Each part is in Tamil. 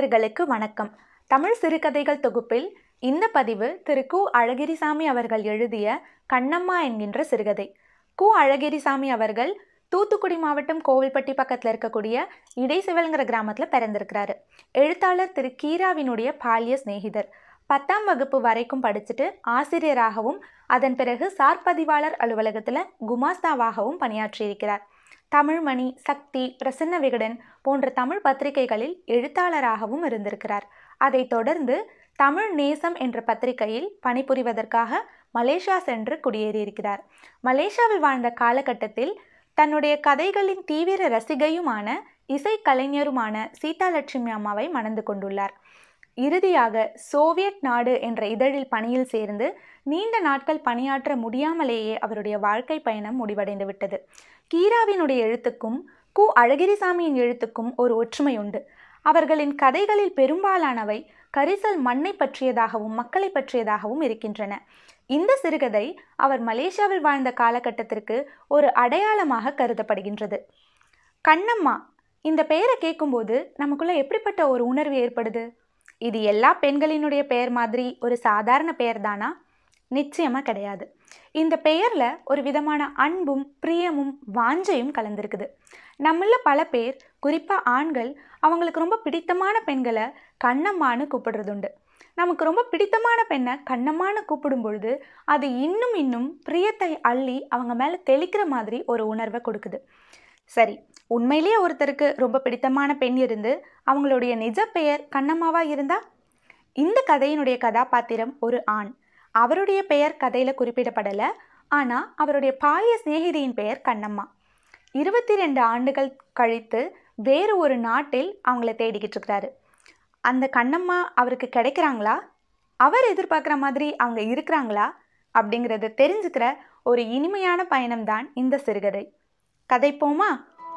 நேயர்களுக்கு வணக்கம் தமிழ் சிறுகதைகள் தொகுப்பில் இந்த பதிவு திரு கு அழகிரிசாமி அவர்கள் எழுதிய கண்ணம்மா என்கின்ற சிறுகதை கு அழகிரிசாமி அவர்கள் தூத்துக்குடி மாவட்டம் கோவில்பட்டி பக்கத்தில் இருக்கக்கூடிய இடைசிவல்ங்கிற கிராமத்தில் பிறந்திருக்கிறாரு எழுத்தாளர் திரு கீராவினுடைய பாலிய சிநேகிதர் பத்தாம் வகுப்பு வரைக்கும் படிச்சுட்டு ஆசிரியராகவும் அதன் பிறகு சார்பதிவாளர் அலுவலகத்தில் குமாஸ்தாவாகவும் பணியாற்றியிருக்கிறார் தமிழ்மணி சக்தி பிரசன்ன விகடன் போன்ற தமிழ் பத்திரிகைகளில் எழுத்தாளராகவும் இருந்திருக்கிறார் அதைத் தொடர்ந்து தமிழ் நேசம் என்ற பத்திரிகையில் பணிபுரிவதற்காக மலேசியா சென்று குடியேறியிருக்கிறார் மலேசியாவில் வாழ்ந்த காலகட்டத்தில் தன்னுடைய கதைகளின் தீவிர ரசிகையுமான இசைக்கலைஞருமான சீதாலட்சுமி அம்மாவை மணந்து கொண்டுள்ளார் இறுதியாக சோவியத் நாடு என்ற இதழில் பணியில் சேர்ந்து நீண்ட நாட்கள் பணியாற்ற முடியாமலேயே அவருடைய வாழ்க்கை பயணம் முடிவடைந்து விட்டது கீராவினுடைய எழுத்துக்கும் கு அழகிரிசாமியின் எழுத்துக்கும் ஒரு ஒற்றுமை உண்டு அவர்களின் கதைகளில் பெரும்பாலானவை கரிசல் மண்ணை பற்றியதாகவும் மக்களை பற்றியதாகவும் இருக்கின்றன இந்த சிறுகதை அவர் மலேசியாவில் வாழ்ந்த காலகட்டத்திற்கு ஒரு அடையாளமாக கருதப்படுகின்றது கண்ணம்மா இந்த பெயரை கேட்கும்போது நமக்குள்ள எப்படிப்பட்ட ஒரு உணர்வு ஏற்படுது இது எல்லா பெண்களினுடைய பெயர் மாதிரி ஒரு சாதாரண பெயர் தானா நிச்சயமாக கிடையாது இந்த பெயரில் ஒரு விதமான அன்பும் பிரியமும் வாஞ்சையும் கலந்துருக்குது நம்மள பல பேர் குறிப்பாக ஆண்கள் அவங்களுக்கு ரொம்ப பிடித்தமான பெண்களை கண்ணம்மான்னு கூப்பிடுறதுண்டு நமக்கு ரொம்ப பிடித்தமான பெண்ணை கண்ணம்மான்னு கூப்பிடும் பொழுது அது இன்னும் இன்னும் பிரியத்தை அள்ளி அவங்க மேலே தெளிக்கிற மாதிரி ஒரு உணர்வை கொடுக்குது சரி உண்மையிலேயே ஒருத்தருக்கு ரொம்ப பிடித்தமான பெண் இருந்து அவங்களுடைய நிஜ பெயர் கண்ணம்மாவா இருந்தா இந்த கதையினுடைய கதாபாத்திரம் ஒரு ஆண் அவருடைய பெயர் கதையில் குறிப்பிடப்படலை ஆனால் அவருடைய பாலிய சிநேகிதியின் பெயர் கண்ணம்மா இருபத்தி ரெண்டு ஆண்டுகள் கழித்து வேறு ஒரு நாட்டில் அவங்கள தேடிக்கிட்டு இருக்கிறாரு அந்த கண்ணம்மா அவருக்கு கிடைக்கிறாங்களா அவர் எதிர்பார்க்குற மாதிரி அவங்க இருக்கிறாங்களா அப்படிங்கிறத தெரிஞ்சுக்கிற ஒரு இனிமையான பயணம்தான் இந்த சிறுகதை கதைப்போமா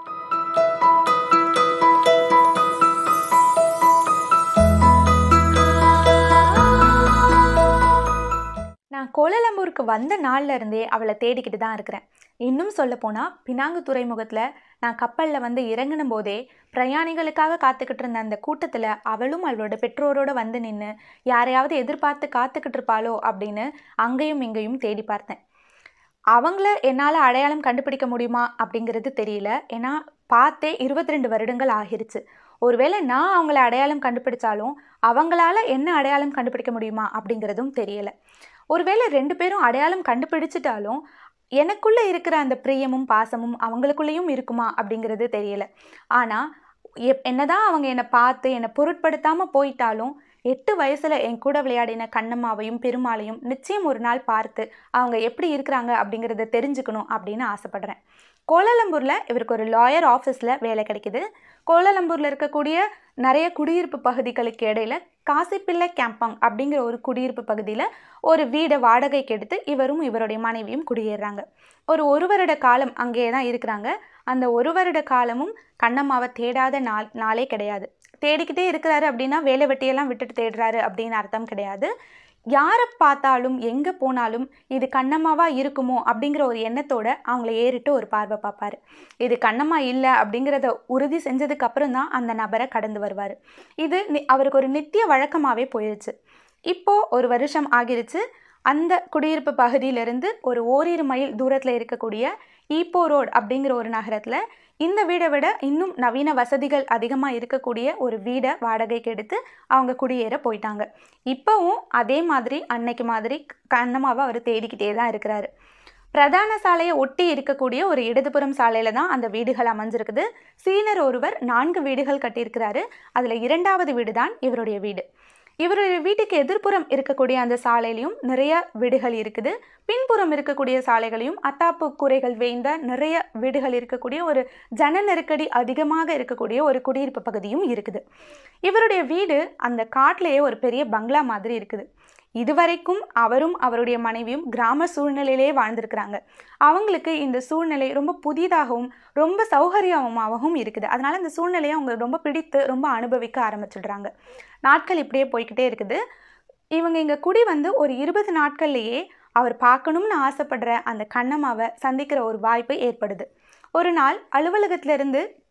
நான் கோலாலம்பூருக்கு வந்த நாள்ல இருந்தே அவளை தேடிக்கிட்டு தான் இருக்கிறேன் இன்னும் சொல்லப்போனால் பினாங்கு துறைமுகத்தில் நான் கப்பலில் வந்து இறங்கின போதே பிரயாணிகளுக்காக காத்துக்கிட்டு இருந்த அந்த கூட்டத்தில் அவளும் அவளோட பெற்றோரோட வந்து நின்று யாரையாவது எதிர்பார்த்து காத்துக்கிட்டு இருப்பாளோ அப்படின்னு அங்கேயும் இங்கேயும் தேடி பார்த்தேன் அவங்கள என்னால் அடையாளம் கண்டுபிடிக்க முடியுமா அப்படிங்கிறது தெரியல ஏன்னா பார்த்தே இருபத்தி ரெண்டு வருடங்கள் ஆகிருச்சு ஒருவேளை நான் அவங்கள அடையாளம் கண்டுபிடிச்சாலும் அவங்களால என்ன அடையாளம் கண்டுபிடிக்க முடியுமா அப்படிங்கிறதும் தெரியல ஒருவேளை ரெண்டு பேரும் அடையாளம் கண்டுபிடிச்சிட்டாலும் எனக்குள்ளே இருக்கிற அந்த பிரியமும் பாசமும் அவங்களுக்குள்ளேயும் இருக்குமா அப்படிங்கிறது தெரியல ஆனால் எப் என்னதான் அவங்க என்னை பார்த்து என்னை பொருட்படுத்தாமல் போயிட்டாலும் எட்டு வயசில் என் கூட விளையாடின கண்ணம்மாவையும் பெருமாளையும் நிச்சயம் ஒரு நாள் பார்த்து அவங்க எப்படி இருக்கிறாங்க அப்படிங்கிறத தெரிஞ்சுக்கணும் அப்படின்னு ஆசைப்படுறேன் கோலாலம்பூரில் இவருக்கு ஒரு லாயர் ஆஃபீஸில் வேலை கிடைக்குது கோலாலம்பூரில் இருக்கக்கூடிய நிறைய குடியிருப்பு பகுதிகளுக்கு இடையில காசிப்பிள்ளை கேம்பாங் அப்படிங்கிற ஒரு குடியிருப்பு பகுதியில் ஒரு வீடை வாடகைக்கு எடுத்து இவரும் இவருடைய மனைவியும் குடியேறாங்க ஒரு ஒரு வருட காலம் அங்கேயே தான் இருக்கிறாங்க அந்த ஒரு வருட காலமும் கண்ணம்மாவை தேடாத நாள் நாளே கிடையாது தேடிக்கிட்டே இருக்கிறாரு அப்படின்னா வேலை வெட்டியெல்லாம் விட்டுட்டு தேடுறாரு அப்படின்னு அர்த்தம் கிடையாது யாரை பார்த்தாலும் எங்கே போனாலும் இது கண்ணம்மாவா இருக்குமோ அப்படிங்கிற ஒரு எண்ணத்தோட அவங்கள ஏறிட்டு ஒரு பார்வை பார்ப்பாரு இது கண்ணம்மா இல்லை அப்படிங்கிறத உறுதி செஞ்சதுக்கு அப்புறம் தான் அந்த நபரை கடந்து வருவார் இது நி- அவருக்கு ஒரு நித்திய வழக்கமாகவே போயிடுச்சு இப்போ ஒரு வருஷம் ஆகிருச்சு அந்த குடியிருப்பு பகுதியிலிருந்து ஒரு ஓரிரு மைல் தூரத்தில் இருக்கக்கூடிய ஈப்போ ரோட் அப்படிங்கிற ஒரு நகரத்தில் இந்த வீடை விட இன்னும் நவீன வசதிகள் அதிகமாக இருக்கக்கூடிய ஒரு வீடை வாடகைக்கு எடுத்து அவங்க குடியேற போயிட்டாங்க இப்போவும் அதே மாதிரி அன்னைக்கு மாதிரி கண்ணமாவை அவர் தேடிக்கிட்டே தான் இருக்கிறாரு பிரதான சாலையை ஒட்டி இருக்கக்கூடிய ஒரு இடதுபுறம் சாலையில் தான் அந்த வீடுகள் அமைஞ்சிருக்குது சீனர் ஒருவர் நான்கு வீடுகள் கட்டியிருக்கிறாரு அதில் இரண்டாவது வீடு தான் இவருடைய வீடு இவருடைய வீட்டுக்கு எதிர்ப்புறம் இருக்கக்கூடிய அந்த சாலையிலையும் நிறைய வீடுகள் இருக்குது பின்புறம் இருக்கக்கூடிய சாலைகளையும் அத்தாப்பு கூரைகள் வேய்ந்த நிறைய வீடுகள் இருக்கக்கூடிய ஒரு ஜன நெருக்கடி அதிகமாக இருக்கக்கூடிய ஒரு குடியிருப்பு பகுதியும் இருக்குது இவருடைய வீடு அந்த காட்டிலேயே ஒரு பெரிய பங்களா மாதிரி இருக்குது இதுவரைக்கும் அவரும் அவருடைய மனைவியும் கிராம சூழ்நிலையிலே வாழ்ந்திருக்கிறாங்க அவங்களுக்கு இந்த சூழ்நிலை ரொம்ப புதிதாகவும் ரொம்ப சௌகரியமாகவும் இருக்குது அதனால இந்த சூழ்நிலையை அவங்க ரொம்ப பிடித்து ரொம்ப அனுபவிக்க ஆரம்பிச்சிடுறாங்க நாட்கள் இப்படியே போய்க்கிட்டே இருக்குது இவங்க இங்கே குடி வந்து ஒரு இருபது நாட்கள்லேயே அவர் பார்க்கணும்னு ஆசைப்படுற அந்த கண்ணம்மாவை சந்திக்கிற ஒரு வாய்ப்பு ஏற்படுது ஒரு நாள் அலுவலகத்திலிருந்து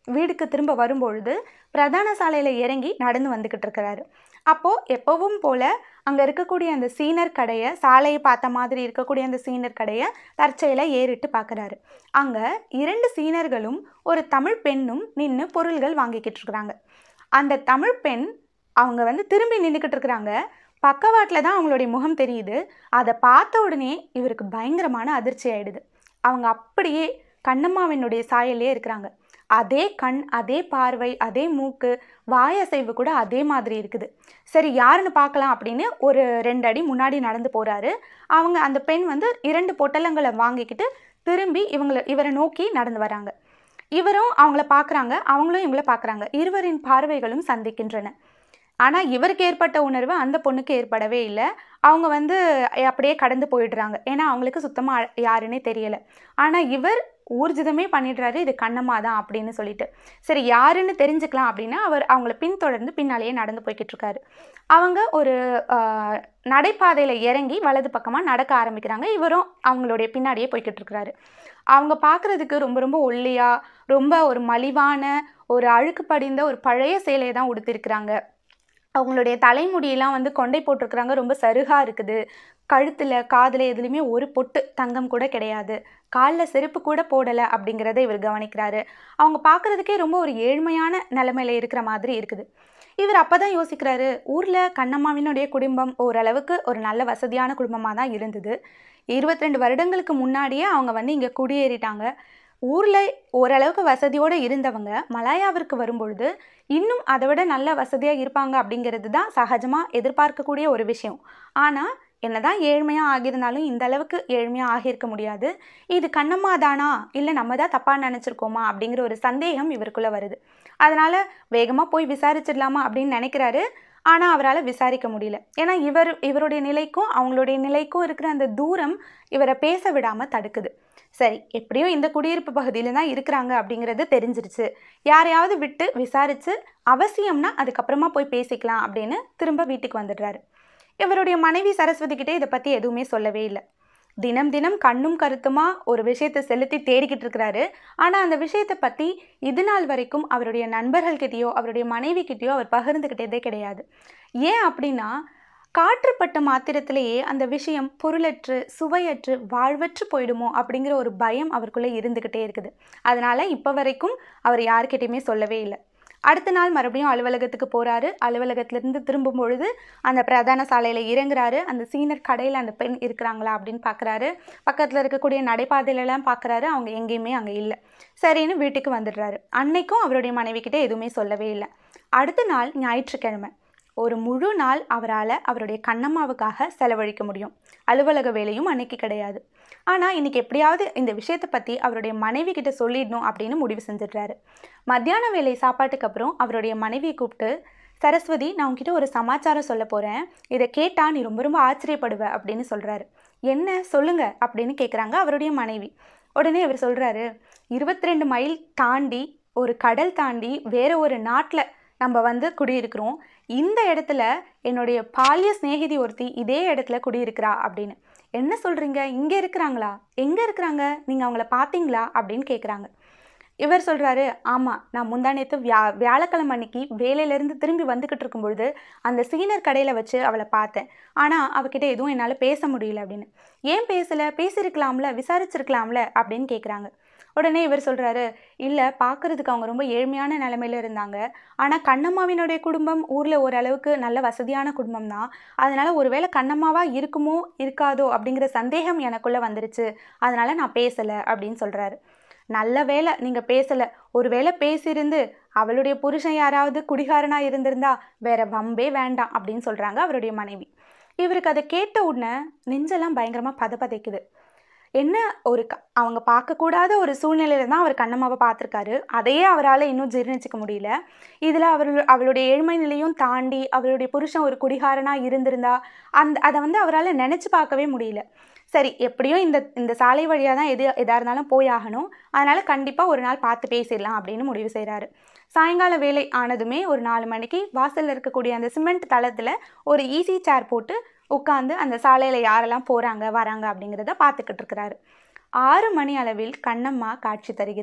வீடுக்கு திரும்ப வரும்பொழுது பிரதான சாலையில் இறங்கி நடந்து வந்துக்கிட்டு இருக்கிறாரு அப்போது எப்பவும் போல் அங்கே இருக்கக்கூடிய அந்த சீனர் கடையை சாலையை பார்த்த மாதிரி இருக்கக்கூடிய அந்த சீனர் கடையை தற்செயலாக ஏறிட்டு பார்க்குறாரு அங்கே இரண்டு சீனர்களும் ஒரு தமிழ் பெண்ணும் நின்று பொருள்கள் வாங்கிக்கிட்டு இருக்கிறாங்க அந்த தமிழ் பெண் அவங்க வந்து திரும்பி நின்றுக்கிட்டு இருக்கிறாங்க பக்கவாட்டில் தான் அவங்களுடைய முகம் தெரியுது அதை பார்த்த உடனே இவருக்கு பயங்கரமான அதிர்ச்சி ஆயிடுது அவங்க அப்படியே கண்ணம்மாவினுடைய சாயலே இருக்கிறாங்க அதே கண் அதே பார்வை அதே மூக்கு வாயசைவு கூட அதே மாதிரி இருக்குது சரி யாருன்னு பார்க்கலாம் அப்படின்னு ஒரு ரெண்டு அடி முன்னாடி நடந்து போகிறாரு அவங்க அந்த பெண் வந்து இரண்டு பொட்டலங்களை வாங்கிக்கிட்டு திரும்பி இவங்களை இவரை நோக்கி நடந்து வராங்க இவரும் அவங்கள பார்க்குறாங்க அவங்களும் இவங்கள பார்க்குறாங்க இருவரின் பார்வைகளும் சந்திக்கின்றன ஆனால் இவருக்கு ஏற்பட்ட உணர்வு அந்த பொண்ணுக்கு ஏற்படவே இல்லை அவங்க வந்து அப்படியே கடந்து போயிடுறாங்க ஏன்னா அவங்களுக்கு சுத்தமாக யாருன்னே தெரியலை ஆனால் இவர் ஊர்ஜிதமே பண்ணிடுறாரு இது கண்ணம்மா தான் அப்படின்னு சொல்லிட்டு சரி யாருன்னு தெரிஞ்சுக்கலாம் அப்படின்னா அவர் அவங்கள பின்தொடர்ந்து பின்னாலேயே நடந்து போய்கிட்டு இருக்காரு அவங்க ஒரு ஆஹ், நடைபாதையில் இறங்கி வலது பக்கமாக நடக்க ஆரம்பிக்கிறாங்க இவரும் அவங்களுடைய பின்னாடியே போய்கிட்டு இருக்கிறாரு அவங்க பார்க்குறதுக்கு ரொம்ப ரொம்ப ஒல்லியாக ரொம்ப ஒரு மலிவான ஒரு அழுக்கு படிந்த ஒரு பழைய சேலையை தான் உடுத்திருக்கிறாங்க அவங்களுடைய தலைமுடியெல்லாம் வந்து கொண்டை போட்டிருக்கிறாங்க ரொம்ப சருகாக இருக்குது கழுத்தில் காதில் எதுலேயுமே ஒரு பொட்டு தங்கம் கூட கிடையாது காலில் செருப்பு கூட போடலை அப்படிங்கிறத இவர் கவனிக்கிறாரு அவங்க பார்க்குறதுக்கே ரொம்ப ஒரு ஏழ்மையான நிலைமையில இருக்கிற மாதிரி இருக்குது இவர் அப்போ தான் யோசிக்கிறாரு ஊரில் கண்ணம்மாவினுடைய குடும்பம் ஓரளவுக்கு ஒரு நல்ல வசதியான குடும்பமாக தான் இருந்தது இருபத்தி ரெண்டு வருடங்களுக்கு முன்னாடியே அவங்க வந்து இங்கே குடியேறிட்டாங்க ஊரில் ஓரளவுக்கு வசதியோடு இருந்தவங்க மலாயாவிற்கு வரும்பொழுது இன்னும் அதை விட நல்ல வசதியாக இருப்பாங்க அப்படிங்கிறது தான் சகஜமாக எதிர்பார்க்கக்கூடிய ஒரு விஷயம் ஆனால் என்னதான் ஏழ்மையாக ஆகியிருந்தாலும் இந்த அளவுக்கு ஏழ்மையாக ஆகியிருக்க முடியாது இது கண்ணம்மா தானா இல்லை நம்ம தான் தப்பாக நினச்சிருக்கோமா அப்படிங்கிற ஒரு சந்தேகம் இவருக்குள்ளே வருது அதனால் வேகமாக போய் விசாரிச்சிடலாமா அப்படின்னு நினைக்கிறாரு ஆனால் அவரால் விசாரிக்க முடியல ஏன்னா இவர் இவருடைய நிலைக்கும் அவங்களுடைய நிலைக்கும் இருக்கிற அந்த தூரம் இவரை பேச விடாமல் தடுக்குது சரி எப்படியும் இந்த குடியிருப்பு பகுதியில் தான் இருக்கிறாங்க அப்படிங்கிறது தெரிஞ்சிருச்சு யாரையாவது விட்டு விசாரித்து அவசியம்னா அதுக்கப்புறமா போய் பேசிக்கலாம் அப்படின்னு திரும்ப வீட்டுக்கு வந்துடுறாரு இவருடைய மனைவி சரஸ்வதி கிட்டே இதை பற்றி எதுவுமே சொல்லவே இல்லை தினம் தினம் கண்ணும் கருத்துமா ஒரு விஷயத்தை செலுத்தி தேடிக்கிட்டு இருக்கிறாரு ஆனால் அந்த விஷயத்தை பற்றி இது நாள் வரைக்கும் அவருடைய நண்பர்கள்கிட்டயோ அவருடைய மனைவி கிட்டேயோ அவர் பகிர்ந்துக்கிட்டதே கிடையாது ஏன் அப்படின்னா காற்றுப்பட்ட மாத்திரத்திலேயே அந்த விஷயம் பொருளற்று சுவையற்று வாழ்வற்று போயிடுமோ அப்படிங்கிற ஒரு பயம் அவருக்குள்ளே இருந்துக்கிட்டே இருக்குது அதனால் இப்போ வரைக்கும் அவர் யார்கிட்டயுமே சொல்லவே இல்லை அடுத்த நாள் மறுபடியும் அலுவலகத்துக்கு போகிறாரு அலுவலகத்திலேருந்து திரும்பும் பொழுது அந்த பிரதான சாலையில் இறங்குறாரு அந்த சீனர் கடையில் அந்த பெண் இருக்கிறாங்களா அப்படின்னு பார்க்குறாரு பக்கத்தில் இருக்கக்கூடிய நடைபாதையிலலாம் பார்க்குறாரு அவங்க எங்கேயுமே அங்கே இல்லை சரின்னு வீட்டுக்கு வந்துடுறாரு அன்னைக்கும் அவருடைய மனைவிக்கிட்ட எதுவுமே சொல்லவே இல்லை அடுத்த நாள் ஞாயிற்றுக்கிழமை ஒரு முழு நாள் அவரால் அவருடைய கண்ணம்மாவுக்காக செலவழிக்க முடியும் அலுவலக வேலையும் அன்னைக்கு கிடையாது ஆனால் இன்னைக்கு எப்படியாவது இந்த விஷயத்தை பற்றி அவருடைய மனைவி கிட்ட சொல்லிடணும் அப்படின்னு முடிவு செஞ்சிடுறாரு மத்தியான வேலை சாப்பாட்டுக்கு அப்புறம் அவருடைய மனைவியை கூப்பிட்டு சரஸ்வதி நான் உன்கிட்ட ஒரு சமாச்சாரம் சொல்ல போகிறேன் இதை கேட்டா நீ ரொம்ப ரொம்ப ஆச்சரியப்படுவ அப்படின்னு சொல்கிறாரு என்ன சொல்லுங்க அப்படின்னு கேட்குறாங்க அவருடைய மனைவி உடனே அவர் சொல்கிறாரு இருபத்தி ரெண்டு மைல் தாண்டி ஒரு கடல் தாண்டி வேற ஒரு நாட்டில் நம்ம வந்து குடியிருக்கிறோம் இந்த இடத்துல என்னுடைய பால்ய சிநேகிதி ஒருத்தி இதே இடத்துல குடியிருக்கிறா அப்படின்னு என்ன சொல்கிறீங்க இங்கே இருக்கிறாங்களா எங்கே இருக்கிறாங்க நீங்கள் அவங்கள பார்த்தீங்களா அப்படின்னு கேட்குறாங்க இவர் சொல்கிறாரு ஆமாம் நான் முந்தானேத்து வியா வியாழக்கிழமை அன்னைக்கு வேலையிலேருந்து திரும்பி வந்துக்கிட்டு இருக்கும் பொழுது அந்த சீனியர் கடையில் வச்சு அவளை பார்த்தேன் ஆனால் அவகிட்ட எதுவும் என்னால் பேச முடியல அப்படின்னு ஏன் பேசலை பேசியிருக்கலாம்ல விசாரிச்சிருக்கலாம்ல அப்படின்னு கேட்குறாங்க உடனே இவர் சொல்கிறாரு இல்லை பார்க்குறதுக்கு அவங்க ரொம்ப ஏழ்மையான நிலமையில இருந்தாங்க ஆனால் கண்ணம்மாவினுடைய குடும்பம் ஊரில் ஓரளவுக்கு நல்ல வசதியான குடும்பம் தான் அதனால் ஒருவேளை கண்ணம்மாவாக இருக்குமோ இருக்காதோ அப்படிங்கிற சந்தேகம் எனக்குள்ளே வந்துருச்சு அதனால் நான் பேசலை அப்படின்னு சொல்கிறாரு நல்ல வேளை நீங்கள் பேசலை ஒருவேளை பேசியிருந்து அவளுடைய புருஷன் யாராவது குடிகாரனாக இருந்திருந்தா வேற வம்பே வேண்டாம் அப்படின்னு சொல்கிறாங்க அவருடைய மனைவி இவருக்கு அதை கேட்ட உடனே நெஞ்செல்லாம் பயங்கரமாக பதபதைக்குது என்ன ஒரு க அவங்க பார்க்கக்கூடாத ஒரு சூழ்நிலையில தான் அவர் கண்ணம்மாவை பார்த்துருக்காரு அதையே அவரால் இன்னும் ஜீர்ணிச்சிக்க முடியல இதில் அவர் அவளுடைய ஏழ்மை நிலையும் தாண்டி அவளுடைய புருஷன் ஒரு குடிகாரனாக இருந்திருந்தா அந்த அதை வந்து அவரால் நினச்சி பார்க்கவே முடியல சரி எப்படியோ இந்த இந்த சாலை வழியாக தான் எது எதாக இருந்தாலும் போயாகணும் அதனால் கண்டிப்பாக ஒரு நாள் பார்த்து பேசிடலாம் அப்படின்னு முடிவு செய்கிறாரு சாயங்கால வேலை ஆனதுமே ஒரு நாலு மணிக்கு வாசலில் இருக்கக்கூடிய அந்த சிமெண்ட் தளத்தில் ஒரு ஈஸி சேர் போட்டு உட்காந்து அந்த சாலையில் யாரெல்லாம் போகிறாங்க வராங்க அப்படிங்கிறத பார்த்துக்கிட்டு இருக்கிறாரு ஆறு மணி அளவில் கண்ணம்மா காட்சி தருகிறாள்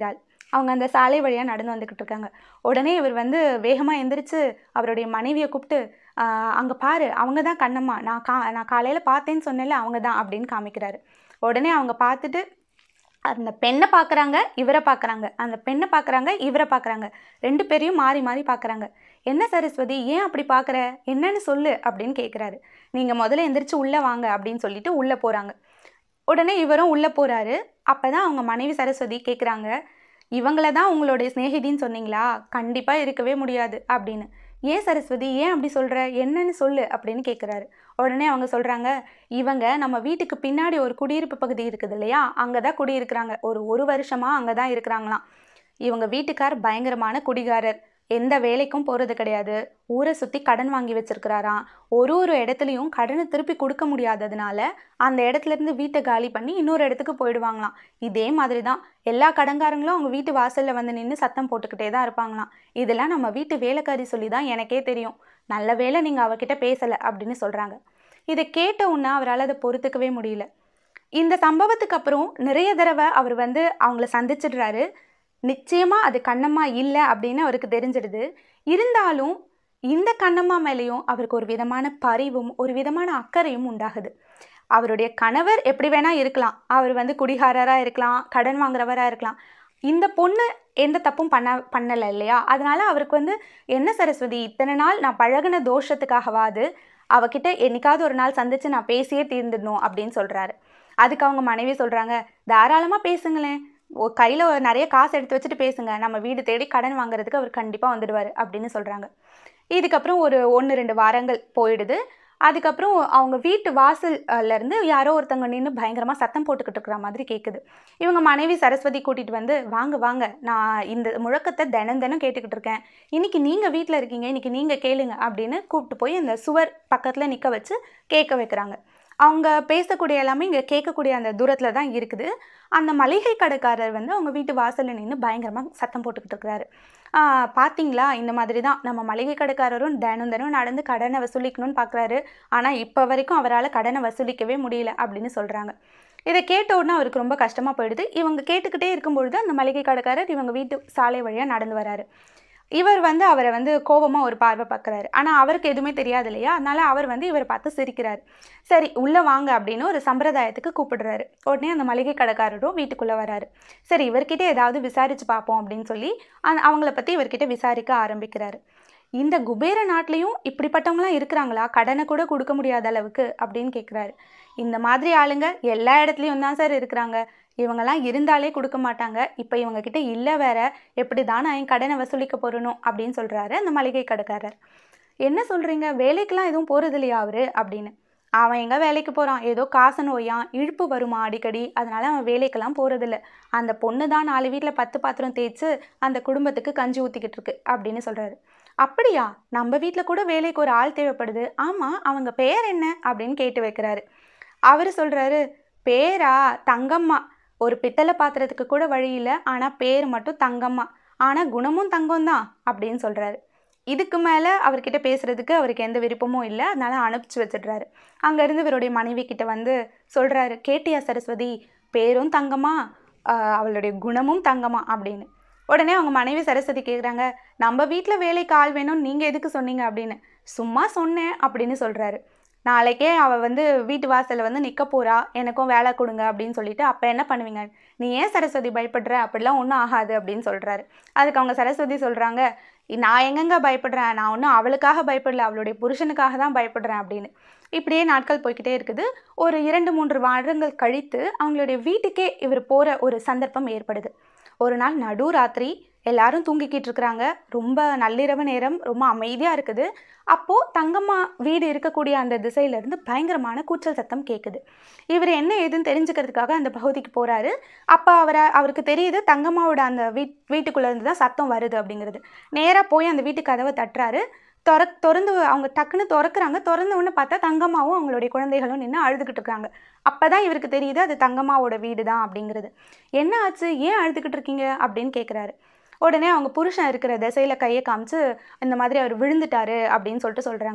அவங்க அந்த சாலை வழியாக நடந்து வந்துக்கிட்டு இருக்காங்க உடனே இவர் வந்து வேகமாக எந்திரிச்சு அவருடைய மனைவியை கூப்பிட்டு அங்கே பாரு அவங்க தான் கண்ணம்மா நான் கா நான் காலையில் பார்த்தேன்னு சொன்னேன்ல அவங்க தான் அப்படின்னு காமிக்கிறாரு உடனே அவங்க பார்த்துட்டு அந்த பெண்ணை பார்க்குறாங்க இவரை பார்க்குறாங்க அந்த பெண்ணை பார்க்குறாங்க இவரை பார்க்குறாங்க ரெண்டு பேரையும் மாறி மாறி பார்க்குறாங்க என்ன சரஸ்வதி ஏன் அப்படி பார்க்குற என்னன்னு சொல்லு அப்படின்னு கேட்குறாரு நீங்கள் முதல்ல எந்திரிச்சு உள்ளே வாங்க அப்படின்னு சொல்லிட்டு உள்ளே போகிறாங்க உடனே இவரும் உள்ளே போகிறாரு அப்போ தான் அவங்க மனைவி சரஸ்வதி கேட்குறாங்க இவங்கள தான் உங்களுடைய சிநேகிதின்னு சொன்னீங்களா கண்டிப்பாக இருக்கவே முடியாது அப்படின்னு ஏன் சரஸ்வதி ஏன் அப்படி சொல்கிற என்னன்னு சொல்லு அப்படின்னு கேட்குறாரு உடனே அவங்க சொல்கிறாங்க இவங்க நம்ம வீட்டுக்கு பின்னாடி ஒரு குடியிருப்பு பகுதி இருக்குது இல்லையா அங்கே தான் குடியிருக்கிறாங்க ஒரு ஒரு வருஷமாக அங்கே தான் இருக்கிறாங்களாம் இவங்க வீட்டுக்கார் பயங்கரமான குடிகாரர் எந்த வேலைக்கும் போகிறது கிடையாது ஊரை சுற்றி கடன் வாங்கி வச்சிருக்கிறாராம் ஒரு ஒரு இடத்துலையும் கடனை திருப்பி கொடுக்க முடியாததுனால அந்த இடத்துல இருந்து வீட்டை காலி பண்ணி இன்னொரு இடத்துக்கு போயிடுவாங்களாம் இதே மாதிரி தான் எல்லா கடன்காரங்களும் அவங்க வீட்டு வாசலில் வந்து நின்று சத்தம் போட்டுக்கிட்டே தான் இருப்பாங்களாம் இதெல்லாம் நம்ம வீட்டு வேலைக்காரி சொல்லி தான் எனக்கே தெரியும் நல்ல வேளை நீங்கள் அவகிட்ட பேசலை அப்படின்னு சொல்கிறாங்க இதை கேட்ட உடனே அவரால் அதை பொறுத்துக்கவே முடியல இந்த சம்பவத்துக்கு அப்புறம் நிறைய தடவை அவர் வந்து அவங்கள சந்திச்சிடுறாரு நிச்சயமாக அது கண்ணம்மா இல்லை அப்படின்னு அவருக்கு தெரிஞ்சிடுது இருந்தாலும் இந்த கண்ணம்மா மேலேயும் அவருக்கு ஒரு விதமான பரிவும் ஒரு விதமான அக்கறையும் உண்டாகுது அவருடைய கணவர் எப்படி வேணால் இருக்கலாம் அவர் வந்து குடிகாரராக இருக்கலாம் கடன் வாங்குறவராக இருக்கலாம் இந்த பொண்ணு எந்த தப்பும் பண்ண பண்ணலை இல்லையா அதனால அவருக்கு வந்து என்ன சரஸ்வதி இத்தனை நாள் நான் பழகின தோஷத்துக்காகவாது அவகிட்ட என்னைக்காவது ஒரு நாள் சந்திச்சு நான் பேசியே தீர்ந்துடணும் அப்படின்னு சொல்கிறாரு அதுக்கு அவங்க மனைவி சொல்கிறாங்க தாராளமாக பேசுங்களேன் கையில் நிறைய காசு எடுத்து வச்சுட்டு பேசுங்க நம்ம வீடு தேடி கடன் வாங்குறதுக்கு அவர் கண்டிப்பாக வந்துடுவார் அப்படின்னு சொல்கிறாங்க இதுக்கப்புறம் ஒரு ஒன்று ரெண்டு வாரங்கள் போயிடுது அதுக்கப்புறம் அவங்க வீட்டு வாசல்ல இருந்து யாரோ ஒருத்தவங்க நின்று பயங்கரமாக சத்தம் போட்டுக்கிட்டு இருக்கிற மாதிரி கேட்குது இவங்க மனைவி சரஸ்வதி கூட்டிகிட்டு வந்து வாங்க வாங்க நான் இந்த முழக்கத்தை தினம் தினம் கேட்டுக்கிட்டு இருக்கேன் இன்னைக்கு நீங்கள் வீட்டில் இருக்கீங்க இன்னைக்கு நீங்கள் கேளுங்க அப்படின்னு கூப்பிட்டு போய் அந்த சுவர் பக்கத்தில் நிற்க வச்சு கேட்க வைக்கிறாங்க அவங்க பேசக்கூடிய எல்லாமே இங்கே கேட்கக்கூடிய அந்த தூரத்தில் தான் இருக்குது அந்த மளிகை கடைக்காரர் வந்து அவங்க வீட்டு வாசலில் நின்று பயங்கரமாக சத்தம் போட்டுக்கிட்டு இருக்கிறாரு பார்த்தீங்களா இந்த மாதிரி தான் நம்ம மளிகை கடைக்காரரும் தினம் தினம் நடந்து கடனை வசூலிக்கணும்னு பார்க்குறாரு ஆனால் இப்போ வரைக்கும் அவரால் கடனை வசூலிக்கவே முடியல அப்படின்னு சொல்கிறாங்க இதை கேட்ட உடனே அவருக்கு ரொம்ப கஷ்டமாக போயிடுது இவங்க கேட்டுக்கிட்டே இருக்கும்பொழுது அந்த மளிகை கடைக்காரர் இவங்க வீட்டு சாலை வழியாக நடந்து வராரு இவர் வந்து அவரை வந்து கோபமாக ஒரு பார்வை பார்க்குறாரு ஆனால் அவருக்கு எதுவுமே தெரியாது இல்லையா அதனால அவர் வந்து இவரை பார்த்து சிரிக்கிறார் சரி உள்ளே வாங்க அப்படின்னு ஒரு சம்பிரதாயத்துக்கு கூப்பிடுறாரு உடனே அந்த மளிகை கடைக்காரரும் வீட்டுக்குள்ளே வராரு சரி இவர்கிட்ட ஏதாவது விசாரிச்சு பார்ப்போம் அப்படின்னு சொல்லி அந்த அவங்கள பற்றி இவர்கிட்ட விசாரிக்க ஆரம்பிக்கிறாரு இந்த குபேர நாட்டிலையும் இப்படிப்பட்டவங்களாம் இருக்கிறாங்களா கடனை கூட கொடுக்க முடியாத அளவுக்கு அப்படின்னு கேட்குறாரு இந்த மாதிரி ஆளுங்க எல்லா இடத்துலையும் தான் சார் இருக்கிறாங்க இவங்கெல்லாம் இருந்தாலே கொடுக்க மாட்டாங்க இப்போ இவங்க கிட்ட இல்லை வேற எப்படி தான் நான் என் கடனை வசூலிக்க போறணும் அப்படின்னு சொல்கிறாரு அந்த மளிகை கடைக்காரர் என்ன சொல்கிறீங்க வேலைக்கெல்லாம் எதுவும் போகிறது இல்லையா அவரு அப்படின்னு அவன் எங்கே வேலைக்கு போகிறான் ஏதோ காசு நோயான் இழுப்பு வருமா அடிக்கடி அதனால அவன் வேலைக்கெல்லாம் போகிறதில்ல அந்த பொண்ணு தான் நாலு வீட்டில் பத்து பாத்திரம் தேய்ச்சி அந்த குடும்பத்துக்கு கஞ்சி ஊற்றிக்கிட்டு இருக்கு அப்படின்னு சொல்கிறாரு அப்படியா நம்ம வீட்டில் கூட வேலைக்கு ஒரு ஆள் தேவைப்படுது ஆமாம் அவங்க பேர் என்ன அப்படின்னு கேட்டு வைக்கிறாரு அவர் சொல்கிறாரு பேரா தங்கம்மா ஒரு பித்தளை பாத்திரத்துக்கு கூட வழி இல்லை ஆனால் பேர் மட்டும் தங்கம்மா ஆனால் குணமும் தங்கம் தான் அப்படின்னு சொல்கிறாரு இதுக்கு மேலே அவர்கிட்ட பேசுகிறதுக்கு அவருக்கு எந்த விருப்பமும் இல்லை அதனால அனுப்பிச்சு வச்சிடுறாரு அங்கேருந்து இவருடைய மனைவி கிட்ட வந்து சொல்கிறாரு கேட்டியா சரஸ்வதி பேரும் தங்கமா ஆஹ் அவளுடைய குணமும் தங்கமா அப்படின்னு உடனே அவங்க மனைவி சரஸ்வதி கேட்குறாங்க நம்ம வீட்டில் வேலைக்கு ஆள் வேணும்னு நீங்கள் எதுக்கு சொன்னீங்க அப்படின்னு சும்மா சொன்னேன் அப்படின்னு சொல்கிறாரு நாளைக்கே அவள் வந்து வீட்டு வாசலில் வந்து நிற்க போகிறா எனக்கும் வேலை கொடுங்க அப்படின்னு சொல்லிட்டு அப்போ என்ன பண்ணுவீங்க நீ ஏன் சரஸ்வதி பயப்படுற அப்படிலாம் ஒன்றும் ஆகாது அப்படின்னு சொல்கிறாரு அதுக்கு அவங்க சரஸ்வதி சொல்கிறாங்க நான் எங்கெங்க பயப்படுறேன் நான் ஒன்றும் அவளுக்காக பயப்படல அவளுடைய புருஷனுக்காக தான் பயப்படுறேன் அப்படின்னு இப்படியே நாட்கள் போய்க்கிட்டே இருக்குது ஒரு இரண்டு மூன்று வாரங்கள் கழித்து அவங்களுடைய வீட்டுக்கே இவர் போகிற ஒரு சந்தர்ப்பம் ஏற்படுது ஒரு நாள் நடு ராத்திரி எல்லாரும் தூங்கிக்கிட்டு இருக்கிறாங்க ரொம்ப நள்ளிரவு நேரம் ரொம்ப அமைதியாக இருக்குது அப்போது தங்கம்மா வீடு இருக்கக்கூடிய அந்த திசையிலேருந்து பயங்கரமான கூச்சல் சத்தம் கேட்குது இவர் என்ன ஏதுன்னு தெரிஞ்சுக்கிறதுக்காக அந்த பகுதிக்கு போகிறாரு அப்போ அவரை அவருக்கு தெரியுது தங்கம்மாவோட அந்த வீட் வீட்டுக்குள்ளே இருந்து தான் சத்தம் வருது அப்படிங்கிறது நேராக போய் அந்த வீட்டு கதவை தட்டுறாரு திற திறந்து அவங்க டக்குன்னு திறக்கிறாங்க திறந்த உடனே பார்த்தா தங்கம்மாவும் அவங்களுடைய குழந்தைகளும் நின்று அழுதுகிட்டு இருக்காங்க அப்போ தான் இவருக்கு தெரியுது அது தங்கம்மாவோட வீடு தான் அப்படிங்கிறது என்ன ஆச்சு ஏன் அழுதுகிட்டு இருக்கீங்க அப்படின்னு கேட்குறாரு உடனே அவங்க புருஷன் இருக்கிற திசையில் கையை காமிச்சு இந்த மாதிரி அவர் விழுந்துட்டாரு அப்படின்னு சொல்லிட்டு சொல்கிறாங்க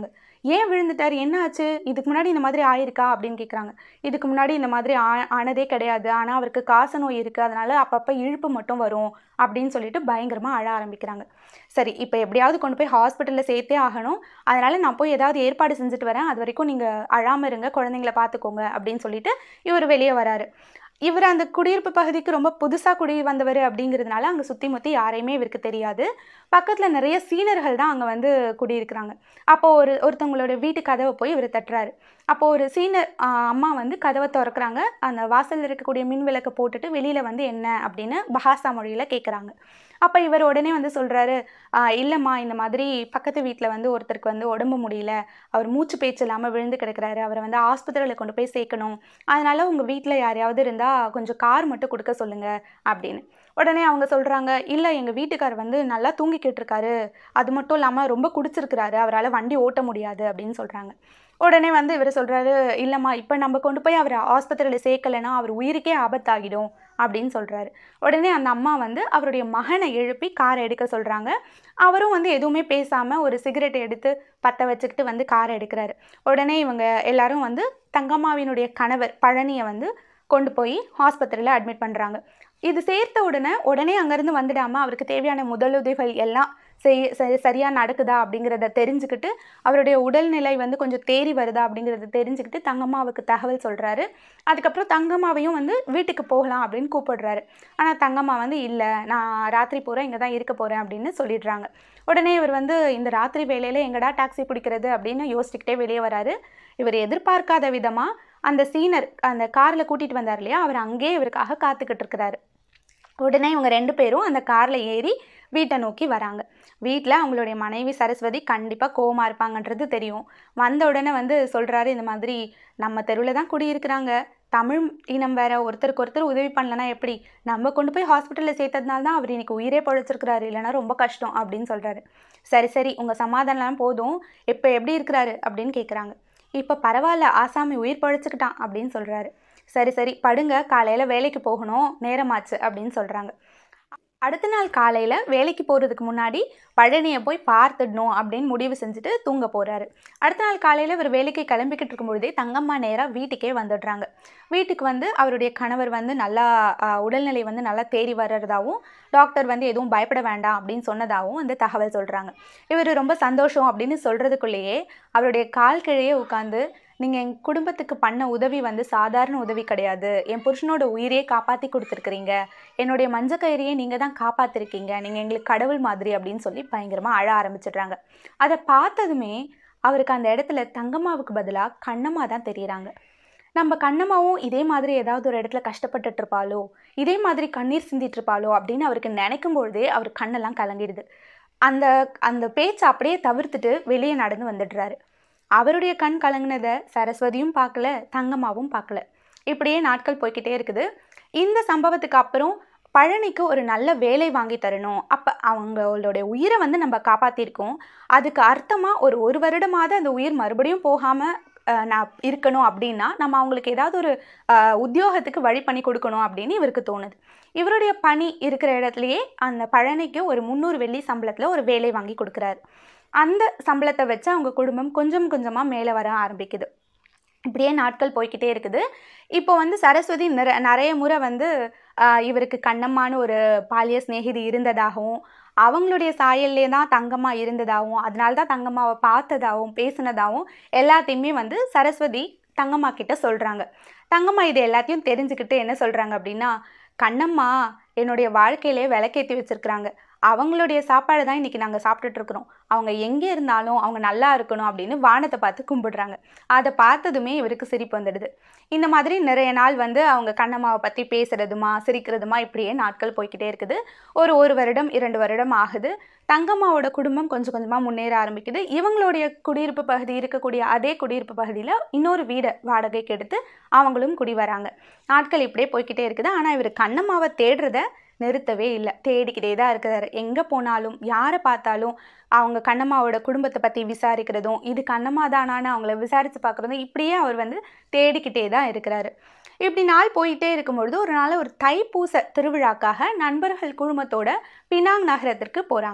ஏன் விழுந்துட்டார் என்ன ஆச்சு இதுக்கு முன்னாடி இந்த மாதிரி ஆயிருக்கா அப்படின்னு கேட்குறாங்க இதுக்கு முன்னாடி இந்த மாதிரி ஆ ஆனதே கிடையாது ஆனால் அவருக்கு காச நோய் இருக்குது அதனால் அப்பப்போ இழுப்பு மட்டும் வரும் அப்படின்னு சொல்லிட்டு பயங்கரமாக அழ ஆரம்பிக்கிறாங்க சரி இப்போ எப்படியாவது கொண்டு போய் ஹாஸ்பிட்டலில் சேர்த்தே ஆகணும் அதனால் நான் போய் ஏதாவது ஏற்பாடு செஞ்சுட்டு வரேன் அது வரைக்கும் நீங்கள் அழாமல் இருங்க குழந்தைங்கள பார்த்துக்கோங்க அப்படின்னு சொல்லிட்டு இவர் வெளியே வராரு இவர் அந்த குடியிருப்பு பகுதிக்கு ரொம்ப புதுசாக குடி வந்தவர் அப்படிங்கிறதுனால அங்கே சுற்றி முற்றி யாரையுமே இவருக்கு தெரியாது பக்கத்தில் நிறைய சீனர்கள் தான் அங்கே வந்து குடியிருக்கிறாங்க அப்போது ஒரு ஒருத்தவங்களோட வீட்டு கதவை போய் இவர் தட்டுறாரு அப்போது ஒரு சீனர் ஆ, அம்மா வந்து கதவை திறக்கிறாங்க அந்த வாசலில் இருக்கக்கூடிய மின் விளக்கை போட்டுட்டு வெளியில் வந்து என்ன அப்படின்னு பஹாசா மொழியில் கேட்குறாங்க அப்போ இவர் உடனே வந்து சொல்கிறாரு இல்லைம்மா இந்த மாதிரி பக்கத்து வீட்டில் வந்து ஒருத்தருக்கு வந்து உடம்பு முடியல அவர் மூச்சு பேச்சு இல்லாமல் விழுந்து கிடக்குறாரு அவரை வந்து ஆஸ்பத்திரியில் கொண்டு போய் சேர்க்கணும் அதனால் உங்கள் வீட்டில் யாரையாவது இருந்தால் கொஞ்சம் கார் மட்டும் கொடுக்க சொல்லுங்கள் அப்படின்னு உடனே அவங்க சொல்கிறாங்க இல்லை எங்கள் வீட்டுக்கார் வந்து நல்லா தூங்கிக்கிட்டு இருக்காரு அது மட்டும் இல்லாமல் ரொம்ப குடிச்சிருக்கிறாரு அவரால் வண்டி ஓட்ட முடியாது அப்படின்னு சொல்கிறாங்க உடனே வந்து இவர் சொல்கிறாரு இல்லைம்மா இப்போ நம்ம கொண்டு போய் அவரை ஆஸ்பத்திரியில் சேர்க்கலைன்னா அவர் உயிருக்கே ஆபத்தாகிடும் அப்படின்னு சொல்கிறாரு உடனே அந்த அம்மா வந்து அவருடைய மகனை எழுப்பி காரை எடுக்க சொல்கிறாங்க அவரும் வந்து எதுவுமே பேசாமல் ஒரு சிகரெட் எடுத்து பற்ற வச்சுக்கிட்டு வந்து காரை எடுக்கிறாரு உடனே இவங்க எல்லாரும் வந்து தங்கம்மாவினுடைய கணவர் பழனியை வந்து கொண்டு போய் ஆஸ்பத்திரியில் அட்மிட் பண்ணுறாங்க இது சேர்த்த உடனே உடனே அங்கேருந்து வந்துடாமல் அவருக்கு தேவையான முதலுதவிகள் எல்லாம் செய் சரி சரியாக நடக்குதா அப்படிங்கிறத தெரிஞ்சுக்கிட்டு அவருடைய உடல்நிலை வந்து கொஞ்சம் தேறி வருதா அப்படிங்கிறத தெரிஞ்சுக்கிட்டு தங்கம்மாவுக்கு தகவல் சொல்கிறாரு அதுக்கப்புறம் தங்கம்மாவையும் வந்து வீட்டுக்கு போகலாம் அப்படின்னு கூப்பிடுறாரு ஆனால் தங்கம்மா வந்து இல்லை நான் ராத்திரி பூரா இங்கே தான் இருக்க போகிறேன் அப்படின்னு சொல்லிடுறாங்க உடனே இவர் வந்து இந்த ராத்திரி வேலையில் எங்கடா டாக்ஸி பிடிக்கிறது அப்படின்னு யோசிச்சுக்கிட்டே வெளியே வராரு இவர் எதிர்பார்க்காத விதமாக அந்த சீனர் அந்த காரில் கூட்டிகிட்டு வந்தார் இல்லையா அவர் அங்கேயே இவருக்காக காத்துக்கிட்டு இருக்கிறாரு உடனே இவங்க ரெண்டு பேரும் அந்த காரில் ஏறி வீட்டை நோக்கி வராங்க வீட்டில் அவங்களுடைய மனைவி சரஸ்வதி கண்டிப்பாக கோவமாக இருப்பாங்கன்றது தெரியும் வந்த உடனே வந்து சொல்கிறாரு இந்த மாதிரி நம்ம தெருவில் தான் குடியிருக்கிறாங்க தமிழ் இனம் வேற ஒருத்தருக்கு ஒருத்தர் உதவி பண்ணலனா எப்படி நம்ம கொண்டு போய் ஹாஸ்பிட்டலில் சேர்த்ததுனால தான் அவர் இன்னைக்கு உயிரே பொழைச்சிருக்கிறாரு இல்லைனா ரொம்ப கஷ்டம் அப்படின்னு சொல்கிறாரு சரி சரி உங்கள் சமாதானம்லாம் போதும் இப்போ எப்படி இருக்கிறாரு அப்படின்னு கேட்குறாங்க இப்போ பரவாயில்ல ஆசாமி உயிர் பழைச்சிக்கிட்டான் அப்படின்னு சொல்கிறாரு சரி சரி படுங்க காலையில் வேலைக்கு போகணும் நேரமாச்சு அப்படின்னு சொல்கிறாங்க அடுத்த நாள் காலையில் வேலைக்கு போகிறதுக்கு முன்னாடி பழனியை போய் பார்த்துடணும் அப்படின்னு முடிவு செஞ்சுட்டு தூங்க போகிறாரு அடுத்த நாள் காலையில் இவர் வேலைக்கு கிளம்பிக்கிட்டு இருக்கும்பொழுதே தங்கம்மா நேராக வீட்டுக்கே வந்துடுறாங்க வீட்டுக்கு வந்து அவருடைய கணவர் வந்து நல்லா ஆ, உடல்நிலை வந்து நல்லா தேறி வர்றதாகவும் டாக்டர் வந்து எதுவும் பயப்பட வேண்டாம் அப்படின்னு சொன்னதாகவும் வந்து தகவல் சொல்கிறாங்க இவர் ரொம்ப சந்தோஷம் அப்படின்னு சொல்கிறதுக்குள்ளேயே அவருடைய கால் கீழேயே உட்காந்து நீங்கள் என் குடும்பத்துக்கு பண்ண உதவி வந்து சாதாரண உதவி கிடையாது என் புருஷனோட உயிரையே காப்பாற்றி கொடுத்துருக்குறீங்க என்னுடைய மஞ்சக்கயிறையே நீங்கள் தான் காப்பாற்றிருக்கீங்க நீங்கள் எங்களுக்கு கடவுள் மாதிரி அப்படின்னு சொல்லி பயங்கரமாக அழ ஆரம்பிச்சிடுறாங்க அதை பார்த்ததுமே அவருக்கு அந்த இடத்துல தங்கம்மாவுக்கு பதிலாக கண்ணம்மா தான் தெரியுறாங்க நம்ம கண்ணம்மாவும் இதே மாதிரி ஏதாவது ஒரு இடத்துல கஷ்டப்பட்டுட்டு இருப்பாளோ இதே மாதிரி கண்ணீர் சிந்திட்டு இருப்பாளோ அப்படின்னு அவருக்கு நினைக்கும் பொழுதே அவர் கண்ணெல்லாம் கலங்கிடுது அந்த அந்த பேச்சை அப்படியே தவிர்த்துட்டு வெளியே நடந்து வந்துடுறாரு அவருடைய கண் கலங்கினதை சரஸ்வதியும் பார்க்கல தங்கம்மாவும் பார்க்கல இப்படியே நாட்கள் போய்க்கிட்டே இருக்குது இந்த சம்பவத்துக்கு அப்புறம் பழனிக்கு ஒரு நல்ல வேலை வாங்கி தரணும் அப்போ அவங்களுடைய உயிரை வந்து நம்ம காப்பாற்றிருக்கோம் அதுக்கு அர்த்தமாக ஒரு ஒரு வருடமாவது அந்த உயிர் மறுபடியும் போகாமல் நான் இருக்கணும் அப்படின்னா நம்ம அவங்களுக்கு ஏதாவது ஒரு அஹ், உத்தியோகத்துக்கு வழி பண்ணி கொடுக்கணும் அப்படின்னு இவருக்கு தோணுது இவருடைய பணி இருக்கிற இடத்துலையே அந்த பழனிக்கு ஒரு முந்நூறு வெள்ளி சம்பளத்தில் ஒரு வேலை வாங்கி கொடுக்குறாரு அந்த சம்பளத்தை வச்சு அவங்க குடும்பம் கொஞ்சம் கொஞ்சமாக மேலே வர ஆரம்பிக்குது இப்படியே நாட்கள் போய்க்கிட்டே இருக்குது இப்போ வந்து சரஸ்வதி நிற நிறைய முறை வந்து ஆஹ், இவருக்கு கண்ணம்மான்னு ஒரு பாலிய சிநேகிதி இருந்ததாகவும் அவங்களுடைய சாயல்லே தான் தங்கம்மா இருந்ததாகவும் அதனால தான் தங்கம்மாவை பார்த்ததாகவும் பேசினதாகவும் எல்லாத்தையுமே வந்து சரஸ்வதி தங்கம்மா கிட்ட சொல்கிறாங்க தங்கம்மா இது எல்லாத்தையும் தெரிஞ்சுக்கிட்டு என்ன சொல்கிறாங்க அப்படின்னா கண்ணம்மா என்னுடைய வாழ்க்கையிலே விளக்கேற்றி வச்சிருக்கிறாங்க அவங்களுடைய சாப்பாடு தான் இன்றைக்கி நாங்கள் சாப்பிட்டுட்டு இருக்கிறோம் அவங்க எங்கே இருந்தாலும் அவங்க நல்லா இருக்கணும் அப்படின்னு வானத்தை பார்த்து கும்பிடுறாங்க அதை பார்த்ததுமே இவருக்கு சிரிப்பு வந்துடுது இந்த மாதிரி நிறைய நாள் வந்து அவங்க கண்ணம்மாவை பற்றி பேசுகிறதுமா சிரிக்கிறதுமா இப்படியே நாட்கள் போய்க்கிட்டே இருக்குது ஒரு ஒரு வருடம் இரண்டு வருடம் ஆகுது தங்கம்மாவோட குடும்பம் கொஞ்சம் கொஞ்சமாக முன்னேற ஆரம்பிக்குது இவங்களுடைய குடியிருப்பு பகுதி இருக்கக்கூடிய அதே குடியிருப்பு பகுதியில் இன்னொரு வீடை வாடகைக்கு எடுத்து அவங்களும் குடி வராங்க நாட்கள் இப்படியே போய்க்கிட்டே இருக்குது ஆனால் இவர் கண்ணம்மாவை தேடுறத நிறுத்தவே இல்லை தேடிக்கிட்டே தான் இருக்கிறாரு எங்கே போனாலும் யாரை பார்த்தாலும் அவங்க கண்ணம்மாவோட குடும்பத்தை பற்றி விசாரிக்கிறதும் இது கண்ணம்மா தானான்னு அவங்கள விசாரித்து பார்க்குறதும் இப்படியே அவர் வந்து தேடிக்கிட்டே தான் இருக்கிறாரு இப்படி நாள் போயிட்டே இருக்கும்பொழுது ஒரு நாள் ஒரு தைப்பூச திருவிழாக்காக நண்பர்கள் குழுமத்தோட பினாங் நகரத்திற்கு போகிறாங்க